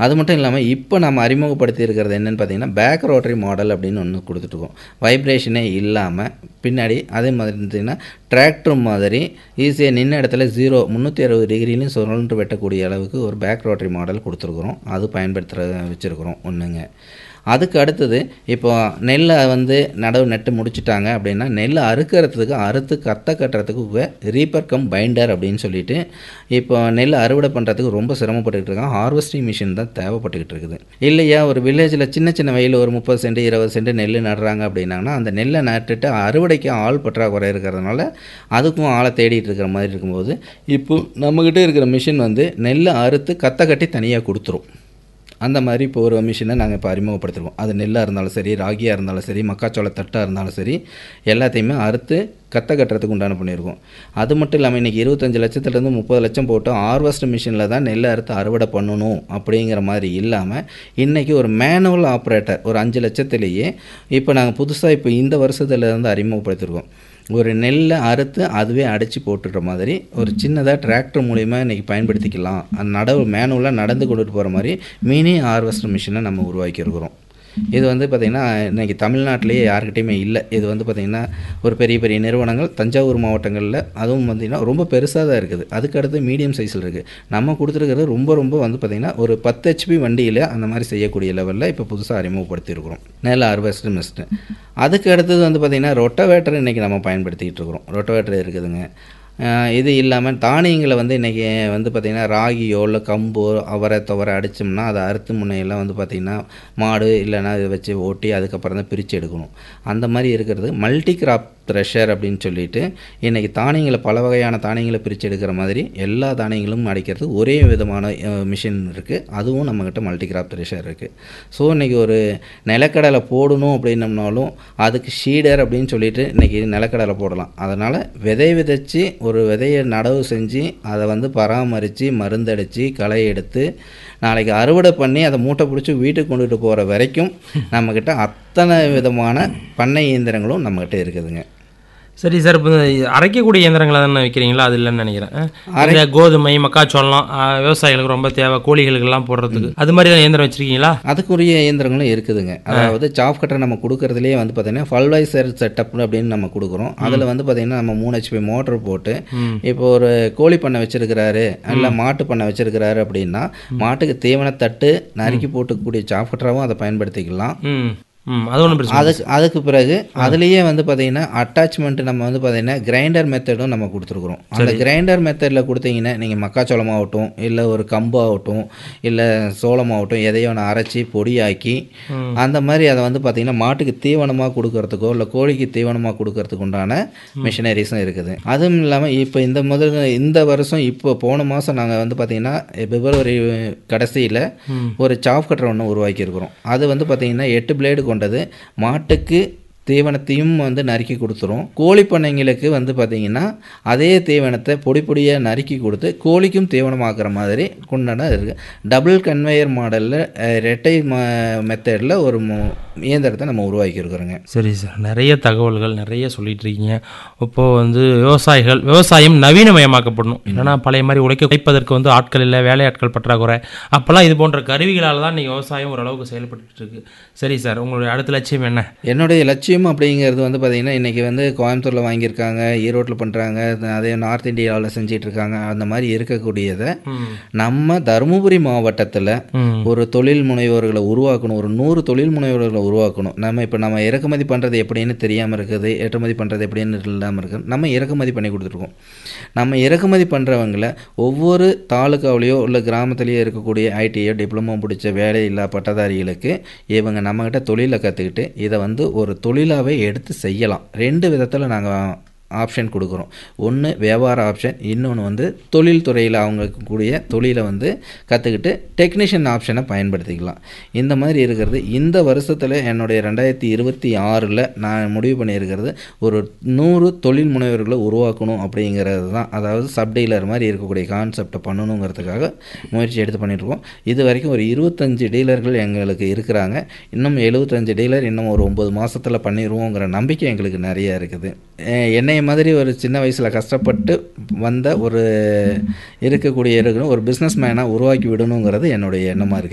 அது மட்டும் இல்லாமல் இப்போ நம்ம அறிமுகப்படுத்தி இருக்கிறது என்னென்னு பார்த்தீங்கன்னா பேக் ரோட்டரி மாடல் அப்படின்னு ஒன்று கொடுத்துட்ருக்கோம் வைப்ரேஷனே இல்லாமல் பின்னாடி அதே மாதிரி இருந்ததுன்னா டிராக்டர் மாதிரி ஈஸியாக நின்ன இடத்துல ஜீரோ முந்நூற்றி அறுபது டிகிரிலையும் சுழன்று வெட்டக்கூடிய அளவுக்கு ஒரு பேக் ரோட்டரி மாடல் கொடுத்துருக்குறோம் அது பயன்படுத்துகிற வச்சுருக்குறோம் ஒன்றுங்க அதுக்கு அடுத்தது இப்போ நெல்லை வந்து நடவு நட்டு முடிச்சிட்டாங்க அப்படின்னா நெல்லை அறுக்கிறதுக்கு அறுத்து கத்த கட்டுறதுக்கு ரீப்பர் கம் பைண்டர் அப்படின்னு சொல்லிட்டு இப்போ நெல் அறுவடை பண்ணுறதுக்கு ரொம்ப சிரமப்பட்டுக்கிட்டு இருக்காங்க ஹார்வெஸ்டிங் மிஷின் தான் தேவைப்பட்டுக்கிட்டு இருக்குது இல்லையா ஒரு வில்லேஜில் சின்ன சின்ன வயலில் ஒரு முப்பது சென்ட் இருபது சென்ட் நெல் நடுறாங்க அப்படின்னாங்கன்னா அந்த நெல்லை நட்டுட்டு அறுவடைக்கு ஆள் பற்றாக்குறை இருக்கிறதுனால அதுக்கும் ஆளை தேடிட்டு இருக்கிற மாதிரி இருக்கும்போது இப்போ நம்மக்கிட்ட இருக்கிற மிஷின் வந்து நெல்லை அறுத்து கத்த கட்டி தனியாக கொடுத்துரும் அந்த மாதிரி இப்போ ஒரு மிஷினை நாங்கள் இப்போ அறிமுகப்படுத்திருக்கோம் அது நெல்லாக இருந்தாலும் சரி ராகியாக இருந்தாலும் சரி மக்காச்சோள தட்டாக இருந்தாலும் சரி எல்லாத்தையுமே அறுத்து கத்த கட்டுறதுக்கு உண்டான பண்ணியிருக்கோம் அது மட்டும் இல்லாமல் இன்றைக்கி இருபத்தஞ்சி லட்சத்துலேருந்து முப்பது லட்சம் போட்டு ஹார்வெஸ்ட் மிஷினில் தான் நெல் அறுத்து அறுவடை பண்ணணும் அப்படிங்கிற மாதிரி இல்லாமல் இன்றைக்கி ஒரு மேனுவல் ஆப்ரேட்டர் ஒரு அஞ்சு லட்சத்துலேயே இப்போ நாங்கள் புதுசாக இப்போ இந்த வருஷத்துலேருந்து அறிமுகப்படுத்தியிருக்கோம் ஒரு நெல்லை அறுத்து அதுவே அடித்து போட்டுடுற மாதிரி ஒரு சின்னதாக டிராக்டர் மூலிமா இன்றைக்கி பயன்படுத்திக்கலாம் அந்த நடவு மேனுவலாக நடந்து கொண்டுட்டு போகிற மாதிரி மினி ஹார்வெஸ்டர் மிஷினை நம்ம உருவாக்கியிருக்கிறோம் இது வந்து பார்த்திங்கன்னா இன்றைக்கி தமிழ்நாட்டிலேயே யாருக்கிட்டையுமே இல்லை இது வந்து பார்த்திங்கன்னா ஒரு பெரிய பெரிய நிறுவனங்கள் தஞ்சாவூர் மாவட்டங்களில் அதுவும் பார்த்திங்கன்னா ரொம்ப பெருசாக தான் இருக்குது அதுக்கு அடுத்து மீடியம் சைஸில் இருக்குது நம்ம கொடுத்துருக்கிறது ரொம்ப ரொம்ப வந்து பார்த்திங்கன்னா ஒரு பத்து ஹெச்பி வண்டியில் அந்த மாதிரி செய்யக்கூடிய லெவலில் இப்போ புதுசாக அறிமுகப்படுத்தியிருக்கிறோம் நெல் ஹார்வெஸ்டர் மிஸ்ட்டு அதுக்கு அடுத்தது வந்து பார்த்திங்கன்னா ரொட்டவேட்டர் இன்றைக்கி நம்ம பயன்படுத்திக்கிட்டு இருக்கிறோம் ரொட்டவேட்டர் இருக்குதுங்க இது இல்லாமல் தானியங்களை வந்து இன்றைக்கி வந்து பார்த்திங்கன்னா ராகியோ இல்லை கம்போ அவரை துவரை அடித்தோம்னா அதை அறுத்து முனையெல்லாம் வந்து பார்த்திங்கன்னா மாடு இல்லைன்னா இதை வச்சு ஓட்டி அதுக்கப்புறம் தான் பிரித்து எடுக்கணும் அந்த மாதிரி இருக்கிறது மல்டி கிராப் த்ரெஷர் அப்படின்னு சொல்லிட்டு இன்றைக்கி தானியங்களை பல வகையான தானியங்களை பிரித்து எடுக்கிற மாதிரி எல்லா தானியங்களும் அடிக்கிறது ஒரே விதமான மிஷின் இருக்குது அதுவும் நம்மக்கிட்ட மல்டி கிராப் த்ரெஷர் இருக்குது ஸோ இன்றைக்கி ஒரு நிலக்கடலை போடணும் அப்படின்னம்னாலும் அதுக்கு ஷீடர் அப்படின்னு சொல்லிட்டு இன்றைக்கி நிலக்கடலை போடலாம் அதனால் விதை விதைச்சி ஒரு விதையை நடவு செஞ்சு அதை வந்து பராமரித்து மருந்தடித்து களை எடுத்து நாளைக்கு அறுவடை பண்ணி அதை மூட்டை பிடிச்சி வீட்டுக்கு கொண்டுட்டு போகிற வரைக்கும் நம்மக்கிட்ட அத்தனை விதமான பண்ணை இயந்திரங்களும் நம்மக்கிட்ட இருக்குதுங்க சரி சார் இப்போ அரைக்கக்கூடிய இயந்திரங்களை தானே வைக்கிறீங்களா அது இல்லைன்னு நினைக்கிறேன் இந்த கோதுமை மக்காச்சோளம் விவசாயிகளுக்கு ரொம்ப தேவை கோழிகளுக்கெல்லாம் போடுறதுக்கு அது மாதிரி தான் இயந்திரம் வச்சிருக்கீங்களா அதுக்குரிய இயந்திரங்களும் இருக்குதுங்க அதாவது சாப் கட்டர் நம்ம கொடுக்கறதுலேயே வந்து பார்த்தீங்கன்னா ஃபல்வைசர் செட்டப் அப்படின்னு நம்ம கொடுக்குறோம் அதில் வந்து பார்த்தீங்கன்னா நம்ம மூணு ஹெச்பி மோட்டர் போட்டு இப்போ ஒரு கோழி பண்ணை வச்சிருக்கிறாரு இல்லை மாட்டு பண்ணை வச்சிருக்கிறாரு அப்படின்னா மாட்டுக்கு தீவன தட்டு நறுக்கி போட்டுக்கூடிய சாப் கட்டராகவும் அதை பயன்படுத்திக்கலாம் ம் ம் அது ஒன்றும் பிரச்சனை அதுக்கு அதுக்கு பிறகு அதுலேயே வந்து பார்த்தீங்கன்னா அட்டாச்மெண்ட் நம்ம வந்து பார்த்தீங்கன்னா கிரைண்டர் மெத்தடும் நம்ம கொடுத்துருக்குறோம் அந்த கிரைண்டர் மெத்தடில் கொடுத்தீங்கன்னா நீங்கள் மக்காச்சோளமாகட்டும் இல்லை ஒரு கம்பாகட்டும் இல்லை சோளமாகட்டும் எதையோ ஒன்று அரைச்சி பொடியாக்கி அந்த மாதிரி அதை வந்து பார்த்தீங்கன்னா மாட்டுக்கு தீவனமாக கொடுக்கறதுக்கோ இல்லை கோழிக்கு தீவனமாக கொடுக்கறதுக்கு உண்டான மிஷினரிஸும் இருக்குது அதுவும் இல்லாமல் இப்போ இந்த முதல் இந்த வருஷம் இப்போ போன மாதம் நாங்கள் வந்து பார்த்தீங்கன்னா பிப்ரவரி கடைசியில் ஒரு சாப் கட்டர் ஒன்று உருவாக்கியிருக்கிறோம் அது வந்து பார்த்தீங்கன்னா எட்டு பிளேடு கொண்டது மாட்டுக்கு தீவனத்தையும் வந்து நறுக்கி கொடுத்துரும் கோழி பண்ணைங்களுக்கு வந்து பார்த்திங்கன்னா அதே தீவனத்தை பொடி பொடியாக நறுக்கி கொடுத்து கோழிக்கும் தீவனமாக்குற மாதிரி கொண்டாட இருக்குது டபுள் கன்வேயர் மாடலில் ரெட்டை மெத்தடில் ஒரு இயந்திரத்தை நம்ம உருவாக்கியிருக்கிறோங்க சரி சார் நிறைய தகவல்கள் நிறைய சொல்லிட்டு இருக்கீங்க இப்போது வந்து விவசாயிகள் விவசாயம் நவீனமயமாக்கப்படணும் இல்லைன்னா பழைய மாதிரி உழைக்க உழைப்பதற்கு வந்து ஆட்கள் இல்லை வேலையாட்கள் பற்றாக்குறை அப்போல்லாம் இது போன்ற கருவிகளால் தான் நீங்கள் விவசாயம் ஓரளவுக்கு செயல்பட்டு இருக்கு சரி சார் உங்களுடைய அடுத்த லட்சியம் என்ன என்னுடைய லட்சியம் அப்படிங்கிறது வந்து பார்த்திங்கன்னா இன்றைக்கி வந்து கோயம்புத்தூரில் வாங்கியிருக்காங்க ஈரோட்டில் பண்ணுறாங்க அதே நார்த் இந்தியாவில் செஞ்சிட்டு இருக்காங்க அந்த மாதிரி இருக்கக்கூடியதை நம்ம தருமபுரி மாவட்டத்தில் ஒரு தொழில் முனைவோர்களை உருவாக்கணும் ஒரு நூறு தொழில் முனைவோர்களை உருவாக்கணும் நம்ம இப்போ நம்ம இறக்குமதி பண்ணுறது எப்படின்னு தெரியாமல் இருக்குது ஏற்றுமதி பண்ணுறது எப்படின்னு இல்லாமல் இருக்குது நம்ம இறக்குமதி பண்ணி கொடுத்துருக்கோம் நம்ம இறக்குமதி பண்ணுறவங்கள ஒவ்வொரு தாலுக்காவிலையோ இல்லை கிராமத்துலேயோ இருக்கக்கூடிய ஐடியோ டிப்ளமோ பிடிச்ச வேலையில்லா பட்டதாரிகளுக்கு இவங்க நம்மக்கிட்ட தொழிலை கற்றுக்கிட்டு இதை வந்து ஒரு தொழிலாகவே எடுத்து செய்யலாம் ரெண்டு விதத்தில் நாங்கள் ஆப்ஷன் கொடுக்குறோம் ஒன்று வியாபார ஆப்ஷன் இன்னொன்று வந்து தொழில் துறையில் அவங்க கூடிய தொழிலை வந்து கற்றுக்கிட்டு டெக்னீஷியன் ஆப்ஷனை பயன்படுத்திக்கலாம் இந்த மாதிரி இருக்கிறது இந்த வருஷத்தில் என்னுடைய ரெண்டாயிரத்தி இருபத்தி ஆறில் நான் முடிவு பண்ணியிருக்கிறது ஒரு நூறு தொழில் முனைவர்களை உருவாக்கணும் அப்படிங்கிறது தான் அதாவது சப் டீலர் மாதிரி இருக்கக்கூடிய கான்செப்டை பண்ணணுங்கிறதுக்காக முயற்சி எடுத்து பண்ணிட்டுருக்கோம் இது வரைக்கும் ஒரு இருபத்தஞ்சு டீலர்கள் எங்களுக்கு இருக்கிறாங்க இன்னும் எழுபத்தஞ்சு டீலர் இன்னும் ஒரு ஒம்பது மாதத்தில் பண்ணிடுவோங்கிற நம்பிக்கை எங்களுக்கு நிறைய இருக்குது என்னைய மாதிரி ஒரு சின்ன வயசில் கஷ்டப்பட்டு வந்த ஒரு இருக்கக்கூடிய இருக்கணும் ஒரு பிஸ்னஸ் மேனாக உருவாக்கி விடணுங்கிறது என்னுடைய எண்ணமாக இருக்குது